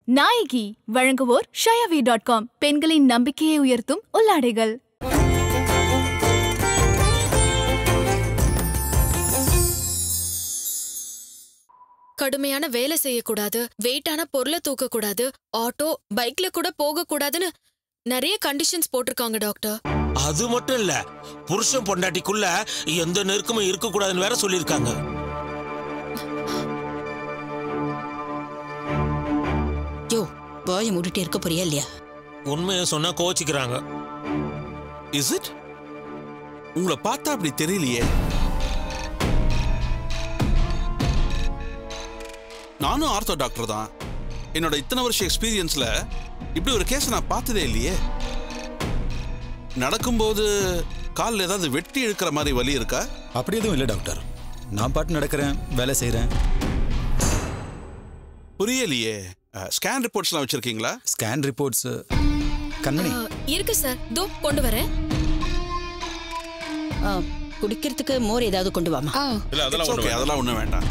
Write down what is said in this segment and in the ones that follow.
நாயகி வழங்குவோர் ஷயாவி dot com பெண்களின் நம்பிக்கையை உயர்த்தும் உள்ளாடைகள் கடுமையான வேலை செய்யக்கூடாது வெயிட்டான பொருளை தூக்க கூடாது ஆட்டோ பைக்ல கூட போக கூடாதுன்னு நிறைய கண்டிஷன்ஸ் போட்டிருக்காங்க டாக்டர் அது மட்டும் இல்ல புருஷன் பொண்டாட்டிக்குள்ள எந்த நெருக்கமும் இருக்க கூடாதுன்னு வேற சொல்லிருக்காங்க யோ வாயை மூடிட்டு இருக்க போறியா இல்லையா உண்மையை சொன்னா கோச்சிக்கிறாங்க இஸ் இட் உங்களை பார்த்தா அப்படி தெரியலையே நானும் ஆர்த்தோ டாக்டர் தான் என்னோட இத்தனை வருஷம் எக்ஸ்பீரியன்ஸ்ல இப்படி ஒரு கேஸ் நான் பார்த்ததே இல்லையே நடக்கும்போது காலில் ஏதாவது வெட்டி இழுக்கிற மாதிரி வலி இருக்கா அப்படி எதுவும் இல்லை டாக்டர் நான் பாட்டு நடக்கிறேன் வேலை செய்கிறேன் புரியலையே ஸ்கேன் ரிப்போர்ட்ஸ்லாம் வச்சிருக்கீங்களா ஸ்கேன் ரிப்போர்ட்ஸ் கண்மணி ஆ, இருக்கு சார் தோ கொண்டு வரேன் ஆ, குடிக்கிறதுக்கு மோர் ஏதாவது கொண்டு வாமா இல்ல It's okay, அதெல்லாம் ஒன்றும் வேண்டாம்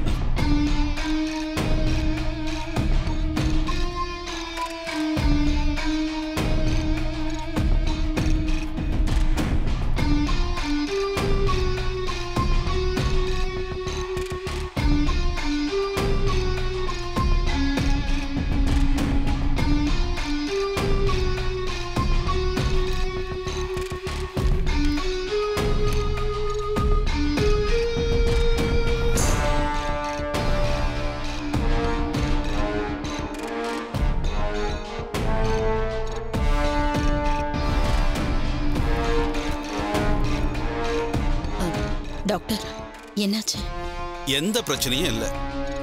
டாக்டர் என்னாச்சு எந்த பிரச்சனையும் இல்லை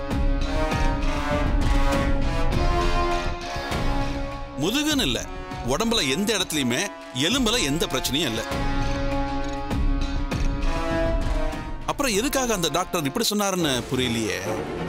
முதுகுன்னு இல்லை உடம்புல எந்த இடத்துலையுமே எலும்புல எந்த பிரச்சனையும் இல்லை அப்புறம் எதுக்காக அந்த டாக்டர் இப்படி சொன்னாருன்னு புரியலையே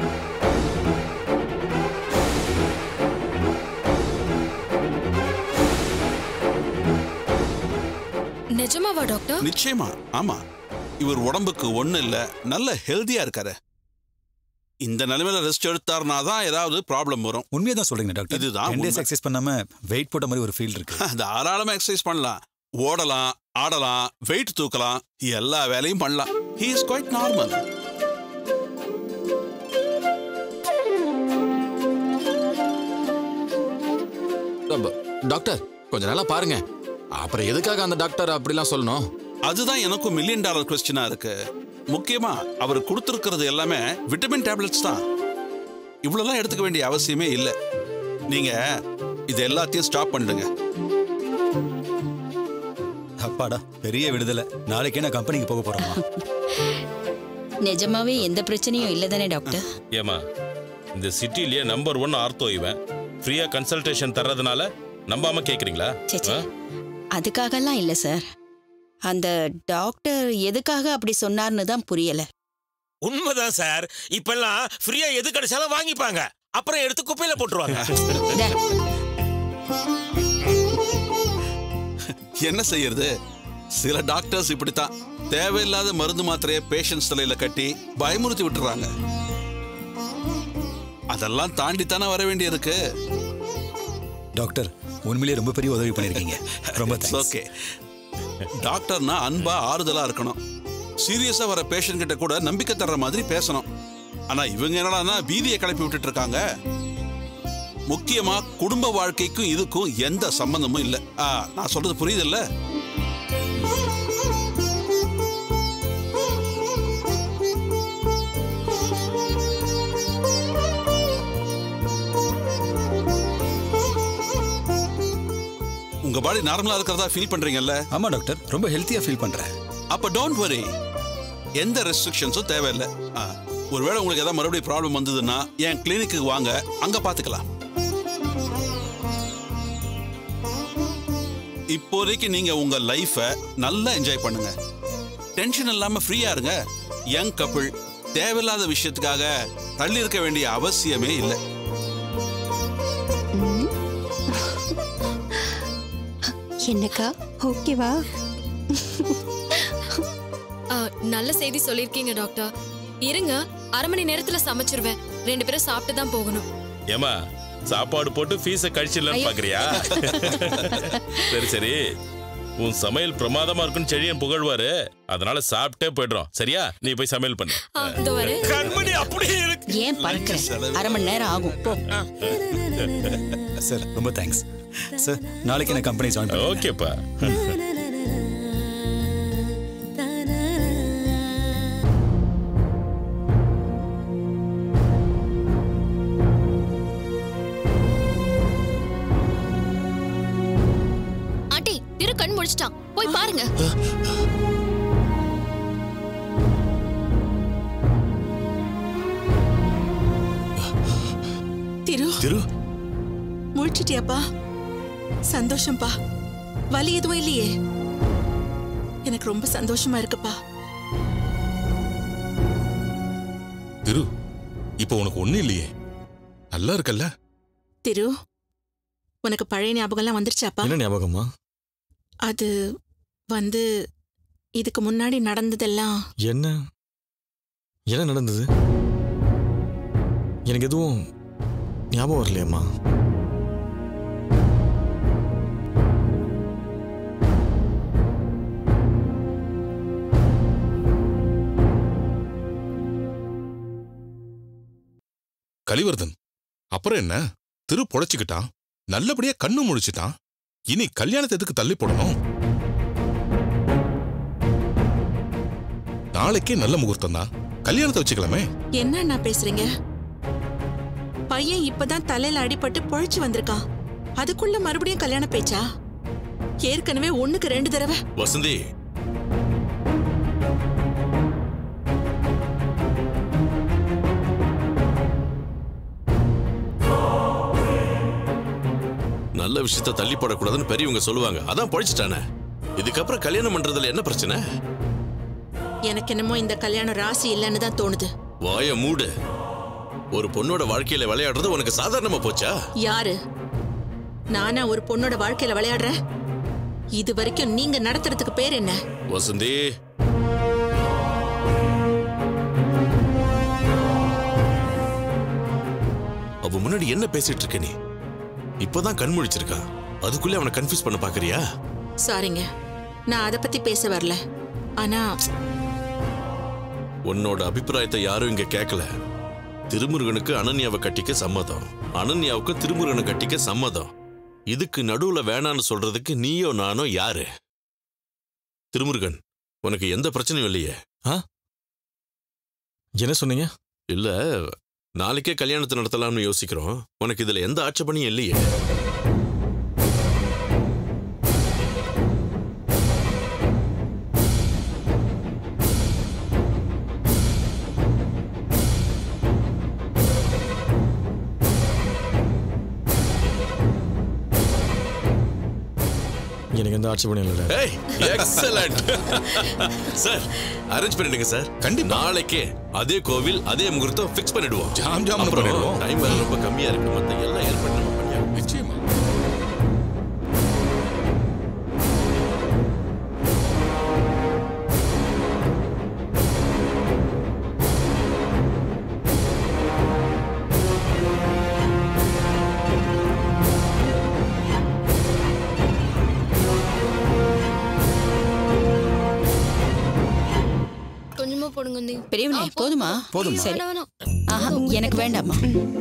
நிஜமாவா டாக்டர் நிச்சயமா ஆமா இவர் உடம்புக்கு ஒண்ணு இல்ல நல்ல ஹெல்தியா இருக்காரு இந்த நிலைமையில ரெஸ்ட் எடுத்தாருனா தான் ஏதாவது ப்ராப்ளம் வரும் உண்மையை தான் சொல்றீங்க டாக்டர் இதுதான் டென் டேஸ் உண்மை. எக்ஸசைஸ் பண்ணாம வெயிட் போட்ட மாதிரி ஒரு ஃபீல் இருக்கு தாராளமா எக்ஸசைஸ் பண்ணலாம் ஓடலாம் ஆடலாம் வெயிட் தூக்கலாம் எல்லா வேலையும் பண்ணலாம் ஹி இஸ் குவைட் நார்மல் அப்ப, டாக்டர் கொஞ்ச நாளா பாருங்க அப்புறம் எதுக்காக அந்த டாக்டர் அப்படிலாம் சொல்லணும் அதுதான் எனக்கும் மில்லியன் டாலர் கொஸ்டினா இருக்கு முக்கியமா அவர் கொடுத்துருக்கிறது எல்லாமே விட்டமின் டேப்லெட்ஸ் தான் இவ்வளவுலாம் எடுத்துக்க வேண்டிய அவசியமே இல்லை நீங்க இது எல்லாத்தையும் ஸ்டாப் பண்ணிடுங்க அப்பாடா பெரிய விடுதலை நாளைக்கே நான் கம்பெனிக்கு போக போறேம்மா நிஜமாவே எந்த பிரச்சனையும் இல்லை தானே டாக்டர் ஏமா இந்த சிட்டிலேயே நம்பர் ஒன் ஆர்த்தோ இவன் ஃப்ரீயா கன்சல்டேஷன் தர்றதுனால நம்பாம கேக்குறீங்களா சேச்சே ஆ? அதுக்காகலாம் இல்லை சார் அந்த டாக்டர் எதுக்காக அப்படி சொன்னார்னு தான் புரியல உண்மைதான் சார் இப்பெல்லாம் ஃப்ரீயா எது கிடைச்சாலும் வாங்கிப்பாங்க அப்புறம் எடுத்து குப்பையில போட்டுருவாங்க டே, என்ன செய்யறது சில டாக்டர்ஸ் இப்படித்தான் தேவையில்லாத மருந்து மாத்திரையை பேஷண்ட்ஸ் தலையில கட்டி பயமுறுத்தி விட்டுறாங்க அதெல்லாம் தாண்டி தானே வர வேண்டியிருக்கு டாக்டர் உண்மையிலேயே ரொம்ப பெரிய உதவி பண்ணிருக்கீங்க ரொம்ப thanks. ஓகே டாக்டர்னா அன்பா ஆறுதலா இருக்கணும் சீரியஸா வர பேஷண்ட் கிட்ட கூட நம்பிக்கை தர்ற மாதிரி பேசணும் ஆனா இவங்க என்னடான்னா பீதியை கிளப்பி விட்டுட்டு இருக்காங்க முக்கியமா குடும்ப வாழ்க்கைக்கும் இதுக்கும் எந்த சம்பந்தமும் இல்லை ஆ, நான் சொல்றது புரியுதுல்ல உங்க பாடி நார்மலா இருக்கிறதா ஃபீல் பண்றீங்கல்ல ஆமா டாக்டர் ரொம்ப ஹெல்த்தியா ஃபீல் பண்றேன் அப்ப டோன்ட் வரி எந்த ரெஸ்ட்ரிக்ஷன்ஸும் தேவையில்லை ஆ, ஒருவேளை உங்களுக்கு ஏதாவது மறுபடியும் ப்ராப்ளம் வந்ததுன்னா என் கிளினிக்கு வாங்க அங்க பாத்துக்கலாம் இப்போதைக்கு நீங்க உங்க லைஃபை நல்லா என்ஜாய் பண்ணுங்க டென்ஷன் இல்லாம ஃப்ரீயா இருங்க யங் கப்பிள் தேவையில்லாத விஷயத்துக்காக தள்ளி இருக்க வேண்டிய அவசியமே இல்லை என்னக்கா ஓகேவா ஆ, நல்ல செய்தி சொல்லிருக்கீங்க டாக்டர் இருங்க அரை மணி நேரத்துல சமைச்சிருவேன் ரெண்டு பேரும் சாப்பிட்டு தான் போகணும் ஏமா சாப்பாடு போட்டு ஃபீஸை கழிச்சிடலான்னு பாக்குறியா சரி சரி உன் சமையல் பிரமாதமா இருக்குன்னு செழியன் புகழ்வாரு அதனால சாப்பிட்டே போயிடுறோம் சரியா நீ போய் சமையல் பண்ணு ஆ, இதோ வரேன் கண்மணி அப்படியே இருக்கு ஏன் பறக்கிறேன் அரை மணி நேரம் ஆகும் போ சார் ரொம்ப தேங்க்ஸ் சார் நாளைக்கு நான் கம்பெனி ஜாயின் பண்ணுறேன் ஓகேப்பா ஆண்டி திரு கண் முடிச்சிட்டான் போய் பாருங்க திரு திரு முழிச்சிட்டியாப்பா சந்தோஷம்பா வலி எதுவும் இல்லையே எனக்கு ரொம்ப சந்தோஷமா இருக்குப்பா திரு இப்போ உனக்கு ஒண்ணும் இல்லையே நல்லா இருக்கல்ல திரு உனக்கு பழைய ஞாபகம்லாம் வந்துருச்சாப்பா என்ன ஞாபகமா அது வந்து இதுக்கு முன்னாடி நடந்ததெல்லாம் என்ன என்ன நடந்தது எனக்கு எதுவும் ஞாபகம் வரலையம்மா கலிவர்தன் அப்புறம் என்ன திரு பொழைச்சுக்கிட்டான் நல்லபடியா கண்ணு முழிச்சிட்டான் இனி கல்யாணத்தை எதுக்கு தள்ளி போடணும் நாளைக்கே நல்ல முகூர்த்தம் தான் கல்யாணத்தை வச்சுக்கலாமே என்ன அண்ணா பேசுறீங்க பையன் இப்பதான் தலையில அடிபட்டு பொழைச்சு வந்திருக்கான் அதுக்குள்ள மறுபடியும் கல்யாண பேச்சா ஏற்கனவே ஒண்ணுக்கு ரெண்டு தடவை வசந்தி நல்ல விஷயத்த தள்ளி போடக்கூடாதுன்னு பெரியவங்க சொல்லுவாங்க அதான் பொழைச்சிட்டானே இதுக்கப்புறம் கல்யாணம் பண்றதுல என்ன பிரச்சனை எனக்கு என்னமோ இந்த கல்யாணம் ராசி இல்லைன்னு தான் தோணுது வாய மூடு ஒரு பொண்ணோட வாழ்க்கையில விளையாடுறது உனக்கு சாதாரணமா போச்சா யாரு நானா ஒரு பொண்ணோட வாழ்க்கையில விளையாடுறேன் இது வரைக்கும் நீங்க நடத்துறதுக்கு பேர் என்ன வசந்தி அவ முன்னாடி என்ன பேசிட்டு இருக்க நீ இப்பதான் கண் முழிச்சிருக்கா அதுக்குள்ளே அவனை கன்ஃபியூஸ் பண்ண பாக்குறியா சாரிங்க நான் அதை பத்தி பேச வரல ஆனா உன்னோட அபிப்பிராயத்தை யாரும் இங்க கேட்கல திருமுருகனுக்கு அனன்யாவை கட்டிக்க சம்மதம் அனன்யாவுக்கு திருமுருகனை கட்டிக்க சம்மதம் இதுக்கு நடுவுல வேணான்னு சொல்றதுக்கு நீயோ நானோ யாரு திருமுருகன் உனக்கு எந்த பிரச்சனையும் இல்லையே என்ன சொன்னீங்க இல்ல நாளைக்கே கல்யாணத்தை நடத்தலாம்னு யோசிக்கிறோம் உனக்கு இதுல எந்த ஆட்சேபனையும் இல்லையே எனக்கு எந்த ஆட்சேபனையும் இல்லை ஏய் எக்ஸலண்ட் சார் அரேஞ்ச் பண்ணிடுங்க சார் கண்டிப்பா. நாளைக்கே அதே கோவில் அதே முகூர்த்தம் ஃபிக்ஸ் பண்ணிடுவோம் ஜாம் ஜாம்னு அப்புறம் பண்ணிடுவோம். டைம் வேற ரொம்ப கம்மியா இருக்கு மத்த எல்லாம் ஏற்பாடு நம்ம பண்ணியாகணும். நிச்சயமா கொஞ்சமா போடுங்க நீ பெரியவனே போதுமா போதுமா. சரி வேணாம் வேணாம் ஆஹா எனக்கு வேண்டாம்மா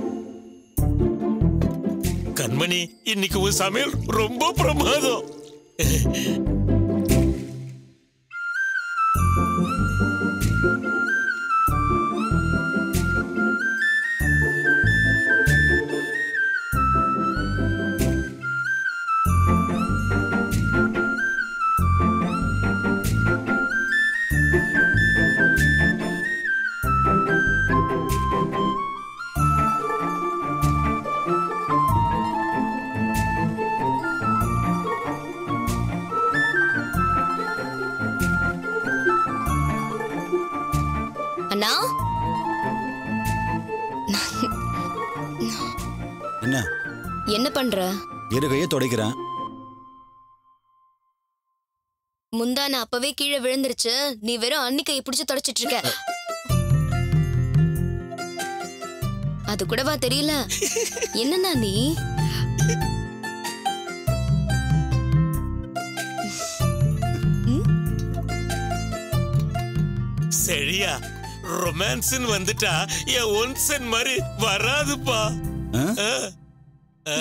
கண்மணி இன்னைக்கு உன் சமையல் ரொம்ப பிரமாதம் அண்ணா என்ன என்ன பண்ற இரு கையை துடைக்கிறேன் முந்தான அப்பவே கீழே விழுந்துருச்சு நீ வெறும் அன்னிக்கையை பிடிச்சு தொடச்சிட்டு இருக்க அது கூடவா தெரியல என்னண்ணா நீ சரியா ரொமான்ஸ்னு வந்துட்டா என் ஒன்சன் மாதிரி வராதுப்பா ஆ. ஆ.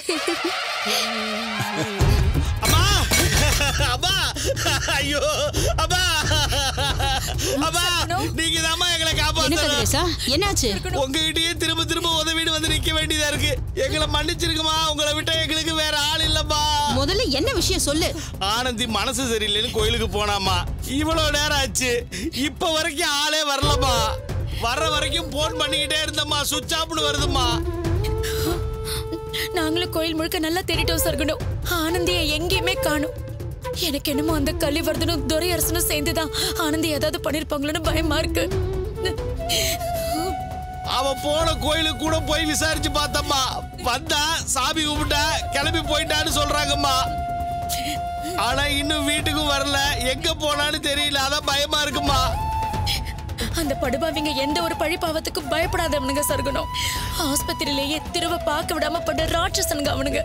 அம்மா அம்மா ஐயோ அம்மா அம்மா நீங்க தாம்மா எங்களை என்ன கதிரேசா காப்பாத்தணும் என்னாச்சு உங்ககிட்டயே திரும்ப திரும்ப உதவிட்டு வந்து நிக்க வேண்டியதா இருக்கு எங்களை மன்னிச்சிருக்குமா உங்களை விட்டா எங்களுக்கு வேற ஆள் இல்லம்மா முதல்ல என்ன விஷயம் சொல்லு ஆனந்தி மனசு சரியில்லைன்னு கோயிலுக்கு போனாமா இவ்வளவு நேரம் ஆச்சு இப்ப வரைக்கும் ஆளே வரலம்மா வர்ற வரைக்கும் போன் பண்ணிக்கிட்டே இருந்தம்மா சுவிட்ச் ஆப்னு வருதும்மா நாங்களும் கோயில் முழுக்க நல்லா தேடிட்டோம் சர்க்குணம் ஆனந்தியை எங்கேயுமே காணும் எனக்கு என்னமோ அந்த கலிவர்தனும் துரை அரசனும் சேர்ந்துதான் ஆனந்தி ஏதாவது பண்ணிருப்பாங்களோன்னு பயமா இருக்கு அவ போன கோயிலுக்கு கூட போய் விசாரிச்சு பார்த்தம்மா வந்தா சாமி கும்பிட்டா கிளம்பி போயிட்டான்னு சொல்றாங்கம்மா ஆனா இன்னும் வீட்டுக்கு வரல எங்க போனான்னு தெரியல அதான் பயமா இருக்குமா அந்த படுபாவிங்க எந்த ஒரு பழி பாவத்துக்கும் பயப்படாதவனுங்க சர்க்குணம் ஆஸ்பத்திரியிலேயே திரும்ப பார்க்க விடாம பட்ட ராட்சசனுங்க அவனுங்க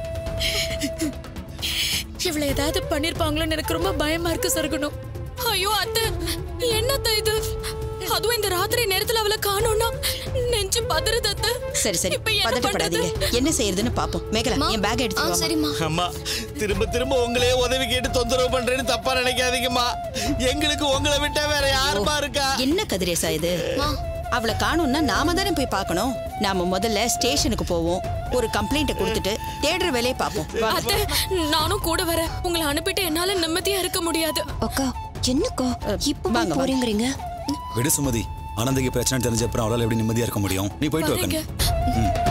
இவ்வளவு ஏதாவது பண்ணிருப்பாங்களோன்னு எனக்கு ரொம்ப பயமா இருக்கு சர்க்குணம் ஐயோ அத்தை என்னத்த இது அதுவும் இந்த ராத்திரி நேரத்துல அவளை காணோம்னா நெஞ்சு பதறுது அத்தை சரி சரி இப்ப என்ன பதட்டப்படாதீங்க என்ன செய்யறதுன்னு பாப்போம் மேகலா என் பேக் எடுத்து வா சரிம்மா அம்மா திரும்ப திரும்ப உங்களே உதவி கேட்டு தொந்தரவு பண்றேன்னு தப்பா நினைக்காதீங்கம்மா எங்களுக்கு உங்களை விட்டா வேற யாருமா இருக்கா என்ன கதிரேசா இது அவளை காணும்னா நாம தானே போய் பார்க்கணும் நாம முதல்ல ஸ்டேஷனுக்கு போவோம் ஒரு கம்ப்ளைண்ட்டை கொடுத்துட்டு தேடுற வேலையை பார்ப்போம் வா. அத்தை நானும் கூட வரேன் உங்களை அனுப்பிட்டு என்னால நிம்மதியா இருக்க முடியாது அக்கா என்னக்கா இப்போ வாங்க, வாங்க. போறீங்கிறீங்க விடு சுமதி ஆனந்திக்கு பிரச்சனை தெரிஞ்ச அப்புறம் அவளால் எப்படி நிம்மதியா இருக்க முடியும் நீ போயிட்டு வரேங்க. வைக்கணும்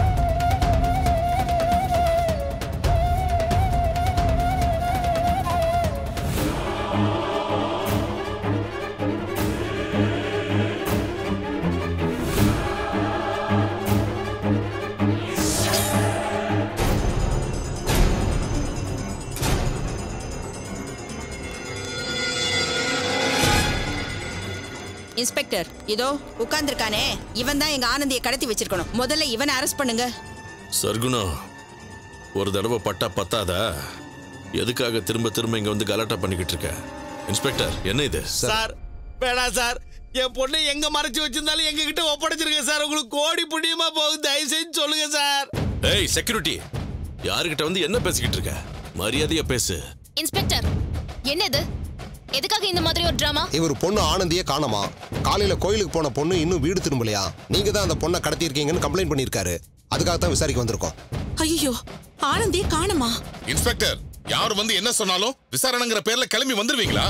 இன்ஸ்பெக்டர் இதோ உட்கார்ந்திருக்கானே இவன் தான் எங்க ஆனந்தியை கடத்தி வச்சிருக்கணும் முதல்ல இவனை அரெஸ்ட் பண்ணுங்க சர்க்குணம் ஒரு தடவை பட்டா பத்தாதா எதுக்காக திரும்ப திரும்ப இங்க வந்து கலாட்டா பண்ணிக்கிட்டு இருக்க இன்ஸ்பெக்டர் என்ன இது சார் வேணாம் சார் என் பொண்ணை எங்க மறைச்சு வச்சிருந்தாலும் எங்க கிட்ட ஒப்படைச்சிருக்கேன் சார் உங்களுக்கு கோடி புண்ணியமா போகுது தயவு செஞ்சு சொல்லுங்க சார் ஏய் செக்யூரிட்டி யாருகிட்ட வந்து என்ன பேசிக்கிட்டு இருக்க மரியாதையா பேசு இன்ஸ்பெக்டர் என்னது எதுக்காக இந்த மாதிரி ஒரு டிராமா இவர் பொண்ணு ஆனந்தியே காணோமா காலையில கோயிலுக்கு போன பொண்ணு இன்னும் வீடு திரும்பலையா நீங்க தான் அந்த பொண்ணை கடத்தியிருக்கீங்கன்னு கம்ப்ளைண்ட் பண்ணியிருக்காரு அதுக்காக தான் விசாரிக்க வந்திருக்கோம் ஐயோ ஆனந்தியே காணுமா இன்ஸ்பெக்டர் யார் வந்து என்ன சொன்னாலும் விசாரணைங்கிற பேர்ல கிளம்பி வந்துருவீங்களா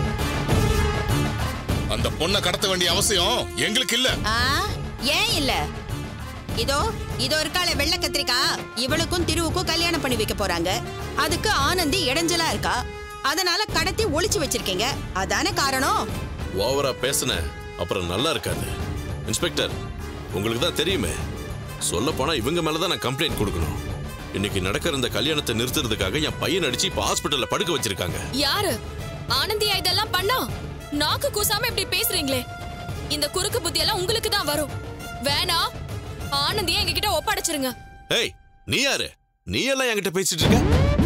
அந்த பொண்ணை கடத்த வேண்டிய அவசியம் எங்களுக்கு இல்ல ஆ ஏன் இல்ல இதோ இதோ இருக்காளே வெள்ளை கத்திரிக்கா இவளுக்கும் திருவுக்கும் கல்யாணம் பண்ணி வைக்க போறாங்க அதுக்கு ஆனந்தி இடைஞ்சலா இருக்கா அதனால கடத்தி ஒளிச்சு வச்சிருக்கீங்க அதானே காரணம் ஓவரா பேசுன அப்புறம் நல்லா இருக்காது இன்ஸ்பெக்டர் உங்களுக்கு தான் தெரியுமே சொல்ல போனா இவங்க மேல தான் நான் கம்ப்ளைண்ட் கொடுக்கணும் இன்னைக்கு நடக்கிற இந்த கல்யாணத்தை நிறுத்துறதுக்காக என் பையன் அடிச்சு இப்ப ஹாஸ்பிட்டல்ல படுக்க வச்சிருக்காங்க யாரு ஆனந்தியா இதெல்லாம் பண்ணா நாக்கு கூசாம இப்படி பேசுறீங்களே இந்த குறுக்கு புத்தி எல்லாம் உங்களுக்கு தான் வரும் வேணா ஆனந்தியா எங்க கிட்ட ஒப்படைச்சிருங்க ஏய் நீ யாரு நீ எல்லாம் என்கிட்ட பேசிட்டு இருக்க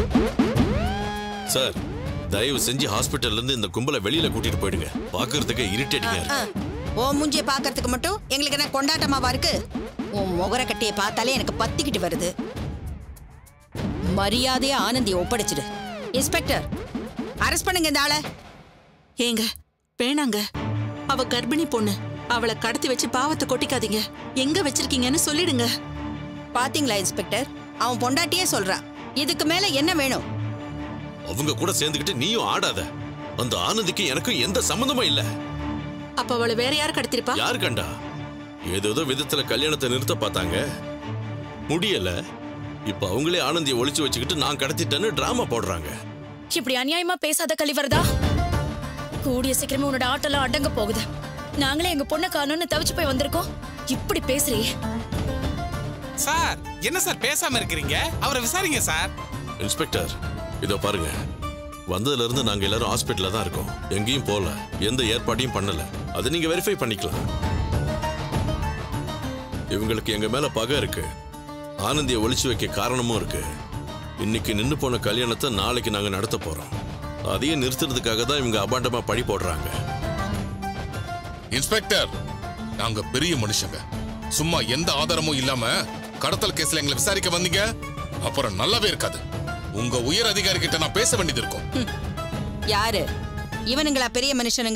சார் தயவு செஞ்சு ஹாஸ்பிட்டல்ல இருந்து இந்த கும்பலை வெளியில கூட்டிட்டு போயிடுங்க பாக்குறதுக்கு இரிட்டேட்டிங்கா ஆ, இருக்கு ஓ மூஞ்சிய பாக்குறதுக்கு மட்டும் எங்களுக்கு என்ன கொண்டாட்டமாவா இருக்கு உன் முகர கட்டியை பார்த்தாலே எனக்கு பத்திக்கிட்டு வருது மரியாதையா ஆனந்தியை ஒப்படைச்சிடு இன்ஸ்பெக்டர் அரெஸ்ட் பண்ணுங்க இந்த ஆளை ஏங்க வேணாங்க அவ கர்ப்பிணி பொண்ணு அவளை கடத்தி வச்சு பாவத்தை கொட்டிக்காதீங்க எங்க வச்சிருக்கீங்கன்னு சொல்லிடுங்க பாத்தீங்களா இன்ஸ்பெக்டர் அவன் பொண்டாட்டியே சொல்றான் இதுக்கு மேல என்ன வேணும் அவங்க கூட சேர்ந்துக்கிட்டு நீயும் ஆடாத அந்த ஆனந்திக்கும் எனக்கும் எந்த சம்மந்தமும் இல்ல அப்ப அவளை வேற யார் கடத்திருப்பா யாரு கண்டா ஏதேதோ விதத்துல கல்யாணத்தை நிறுத்த பார்த்தாங்க முடியல இப்ப அவங்களே ஆனந்தியை ஒளிச்சு வச்சுக்கிட்டு நான் கடத்திட்டேன்னு டிராமா போடுறாங்க இப்படி அநியாயமா பேசாத கழிவறதா கூடிய சீக்கிரமே உன்னோட ஆட்டெல்லாம் அடங்க போகுது நாங்களே எங்க பொண்ணை காணோம்னு தவிச்சு போய் வந்திருக்கோம் இப்படி பேசுறியே சார் என்ன சார் பேசாம இருக்கிறீங்க அவரை விசாரிங்க சார் இன்ஸ்பெக்டர் இதோ பாருங்க வந்ததுல இருந்து நாங்க எல்லாரும் ஹாஸ்பிட்டல்ல தான் இருக்கோம் எங்கேயும் போல எந்த ஏற்பாட்டையும் பண்ணல அதை நீங்க வெரிஃபை பண்ணிக்கலாம் இவங்களுக்கு எங்க மேல பகை இருக்கு ஆனந்தியை ஒளிச்சு வைக்க காரணமும் இருக்கு இன்னைக்கு நின்னு போன கல்யாணத்தை நாளைக்கு நாங்க நடத்த போறோம் அதையே நிறுத்துறதுக்காக தான் இவங்க அபாண்டமா பழி போடுறாங்க இன்ஸ்பெக்டர் நாங்க பெரிய மனுஷங்க சும்மா எந்த ஆதாரமும் இல்லாம கடத்தல் கேஸ்ல எங்களை விசாரிக்க வந்தீங்க அப்புறம் நல்லாவே இருக்காது உங்க உயர் அதிகாரி கிட்ட நான் பேச வேண்டியது இருக்கும் யாரு இவனுங்களா பெரிய மனுஷனுங்க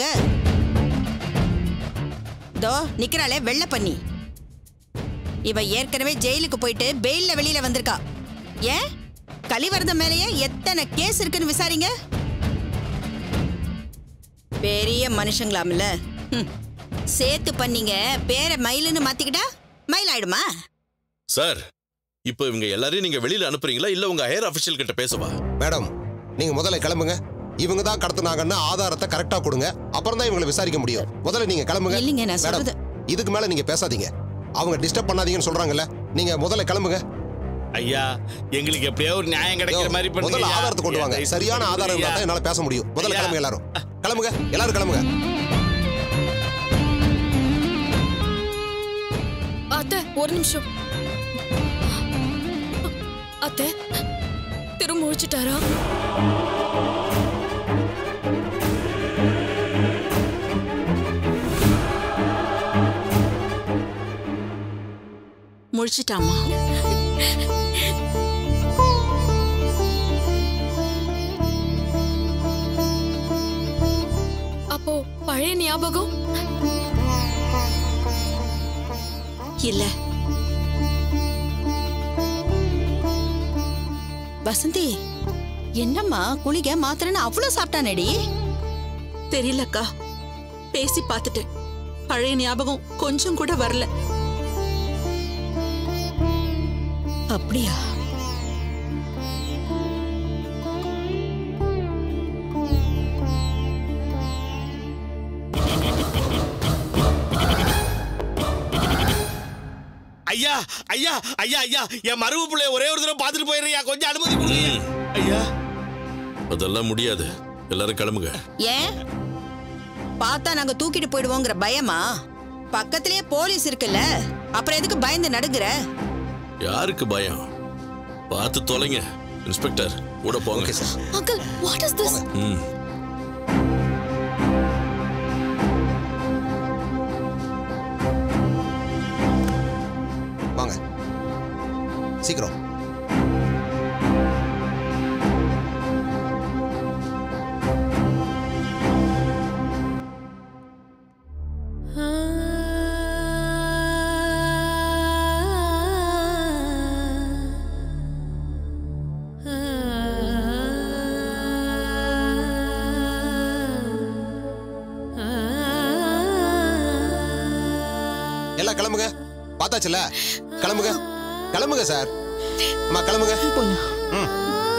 தோ நிக்கிறாளே வெள்ள பண்ணி இவ ஏற்கனவே ஜெயிலுக்கு போயிட்டு பெயில்ல வெளியில வந்திருக்கா ஏன் கலிவரதம் மேலேயே எத்தனை கேஸ் இருக்குன்னு விசாரிங்க பெரிய மனுஷங்களாம்ல ஹம். சேர்த்து பண்ணீங்க பேரை மயிலுன்னு மாத்திக்கிட்டா மயில் ஆயிடுமா சார் இப்போ இவங்க எல்லாரையும் நீங்க வெளியில அனுப்புறீங்களா இல்ல உங்க ஹையர் அபிஷியல் கிட்ட பேசவா மேடம் நீங்க முதல்ல கிளம்புங்க இவங்க தான் கடத்துனாங்கன்னு ஆதாரத்தை கரெக்டா கொடுங்க அப்புறம் தான் இவங்களை விசாரிக்க முடியும் முதல்ல நீங்க கிளம்புங்க இல்லைங்க, நான் மேடம், சொல்றது- இதுக்கு மேல நீங்க பேசாதீங்க அவங்க டிஸ்டர்ப் பண்ணாதீங்கன்னு சொல்றாங்கல்ல நீங்க முதல்ல கிளம்புங்க ஐயா எங்களுக்கு எப்படியோ ஒரு நியாயம் கிடைக்கிற மாதிரி பண்ணுங்க முதல்ல ஐயா. ஆதாரத்தை கொண்டு வாங்க ஐயா, சரியான ஆதாரம் இருந்தா தான் என்னால பேச முடியும் முதல்ல ஐயா. கிளம்புங்க எல்லாரும் கிளம்புங்க எல்லாரும் கிளம்புங்க அத்தை ஒரு நிமிஷம் அத்தை திரும்ப முழிச்சிட்டாரா முழிச்சிட்டாமா அப்போ பழைய ஞாபகம் இல்ல வசந்தி என்னம்மா குளிக்க மாத்திரன்னு அவ்வளவு சாப்பிட்டானேடி தெரியலக்கா பேசி பார்த்துட்டேன் பழைய ஞாபகம் கொஞ்சம் கூட வரல அப்படியா ஐயா ஐயா ஐயா ஐயா என் மருவு பிள்ளைய ஒரே ஒரு தடவை பார்த்துட்டு போயிடுறியா கொஞ்சம் அனுமதி கொடுங்க ஐயா அதெல்லாம் முடியாது எல்லாரும் கிளம்புங்க ஏன் பார்த்தா நாங்க தூக்கிட்டு போயிடுவோங்கிற பயமா பக்கத்திலேயே போலீஸ் இருக்குல்ல அப்புறம் எதுக்கு பயந்து நடுங்குற யாருக்கு பயம் பார்த்து தொலைங்க இன்ஸ்பெக்டர் கூட போங்க அங்கிள் வாட் இஸ் திஸ் ம் வாங்க சீக்கிரம் எல்லாம் கிளம்புங்க பார்த்தாச்சுல கிளம்புங்க கிளம்புங்க சார் அம்மா கிளம்புங்க ம்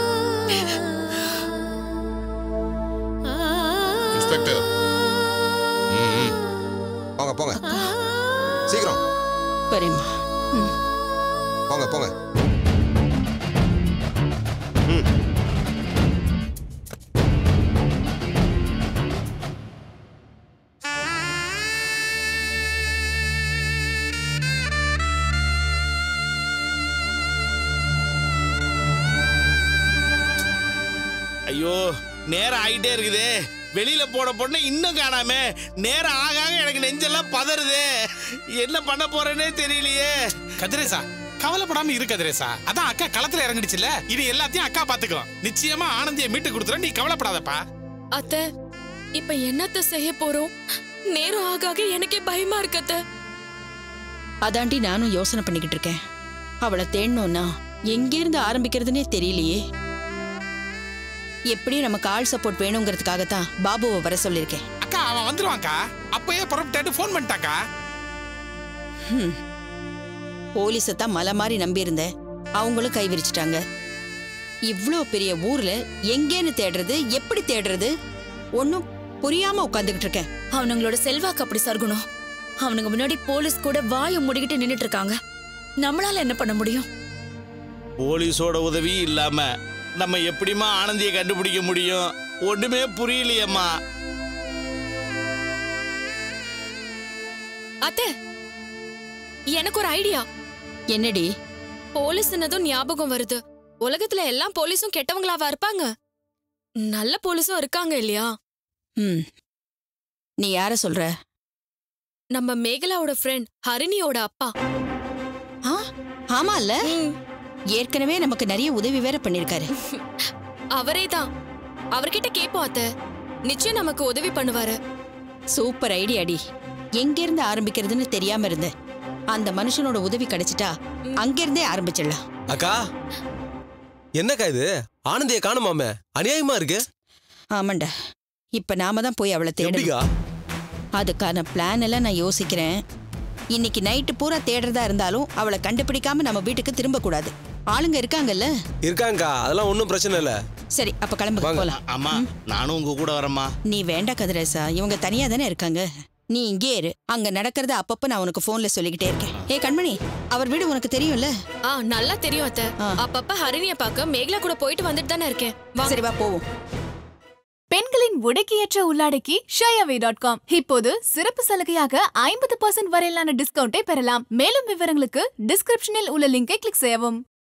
இன்ஸ்பெக்டர் ம், ம். போங்க போங்க சீக்கிரம் பெரியம்மா போங்க போங்க ஐயோ நேரம் ஆயிட்டே இருக்குதே வெளியில போன பொண்ணு இன்னும் காணாமே நேரம் ஆக ஆக எனக்கு நெஞ்செல்லாம் பதறுதே என்ன பண்ண போறேனே தெரியலையே கதிரேசா கவலைப்படாம இரு கதிரேசா அதான் அக்கா களத்துல இறங்கிடுச்சுல இது எல்லாத்தையும் அக்கா பாத்துக்கும் நிச்சயமா ஆனந்தியை மீட்டு கொடுத்துற நீ கவலைப்படாதப்பா அத்தை இப்ப என்னத்த செய்ய போறோம் நேரம் ஆக ஆக எனக்கே பயமா இருக்கு அத்தை அதாண்டி நானும் யோசனை பண்ணிக்கிட்டு இருக்கேன் அவளை தேடணும்னா எங்கேருந்து ஆரம்பிக்கிறதுனே தெரியலையே எப்படியும் நமக்கு ஆள் சப்போர்ட் வேணுங்கிறதுக்காக தான் பாபுவை வர சொல்லியிருக்கேன் அக்கா அவன் வந்துருவான்க்கா அப்பயே புறப்பட்டாட்டு ஃபோன் பண்ணிட்டாக்கா ஹம். போலீஸை தான் மலை மாதிரி நம்பியிருந்தேன் அவங்களும் கை விரிச்சிட்டாங்க இவ்ளோ பெரிய ஊர்ல எங்கேன்னு தேடுறது எப்படி தேடுறது ஒன்னும் புரியாம உட்காந்துக்கிட்டு இருக்கேன் அவனுங்களோட செல்வாக்கு அப்படி சர்க்குணம் அவனுங்க முன்னாடி போலீஸ் கூட வாயை மூடிக்கிட்டு நின்னுட்டு இருக்காங்க நம்மளால என்ன பண்ண முடியும் போலீஸோட உதவி இல்லாம நம்ம எப்படிம்மா ஆனந்தியை கண்டுபிடிக்க முடியும் ஒண்ணுமே புரியலையேம்மா அத்தை எனக்கு ஒரு ஐடியா என்னடி போலீஸ்னதும் ஞாபகம் வருது உலகத்துல எல்லா போலீஸும் கெட்டவங்களாவா இருப்பாங்க நல்ல போலீஸும் இருக்காங்க இல்லையா ம் நீ யார சொல்ற நம்ம மேகலாவோட ஃப்ரெண்ட் ஹரிணியோட அப்பா ஆ ஆமால்ல ஏற்கனவே நமக்கு நிறைய உதவி வேற பண்ணிருக்காரு அவரே தான் அவர்கிட்ட கேப்போம் அத்த நிச்சயம் நமக்கு உதவி பண்ணுவாரு சூப்பர் ஐடியாடி எங்க இருந்து ஆரம்பிக்கிறதுன்னு தெரியாம இருந்தேன் அந்த மனுஷனோட உதவி கிடைச்சிட்டா அங்கிருந்தே ஆரம்பிச்சிடலாம் அக்கா என்னக்கா இது ஆனந்திய காணுமாமே அநியாயமா இருக்கு ஆமாண்டா இப்ப நாம தான் போய் அவளை எப்படிக்கா தேடணும் அதுக்கான பிளான் எல்லாம் நான் யோசிக்கிறேன் இன்னைக்கு நைட்டு பூரா தேடுறதா இருந்தாலும் அவளை கண்டுபிடிக்காம நம்ம வீட்டுக்கு திரும்ப கூடாது ஆளுங்க இருக்காங்கல்ல இருக்காங்கக்கா அதெல்லாம் ஒன்றும் பிரச்சனை இல்லை சரி அப்ப கிளம்பு போலாம் அம்மா நானும் உங்க கூட வரேம்மா நீ வேண்டா கதிரேசா இவங்க தனியா தானே இருக்காங்க நீ இங்கே இரு அங்க நடக்கிறத அப்பப்ப நான் உனக்கு போன்ல சொல்லிக்கிட்டே இருக்கேன் ஏ கண்மணி அவர் வீடு உனக்கு தெரியும்ல ஆ நல்லா தெரியும் அத்த அப்பப்ப ஹரிணிய பார்க்க மேகலா கூட போயிட்டு வந்துட்டு தானே இருக்கேன் வாங்க. சரி வா போவோம் பெண்களின் உடைக்கியற்ற உள்ளாடைக்கு ஷயாவே டாட் காம் இப்போது சிறப்பு சலுகையாக ஐம்பது பர்சன்ட் வரையிலான டிஸ்கவுண்டை பெறலாம் மேலும் விவரங்களுக்கு டிஸ்கிரிப்ஷனில் உள்ள லிங்கை கிளிக் செய்யவும்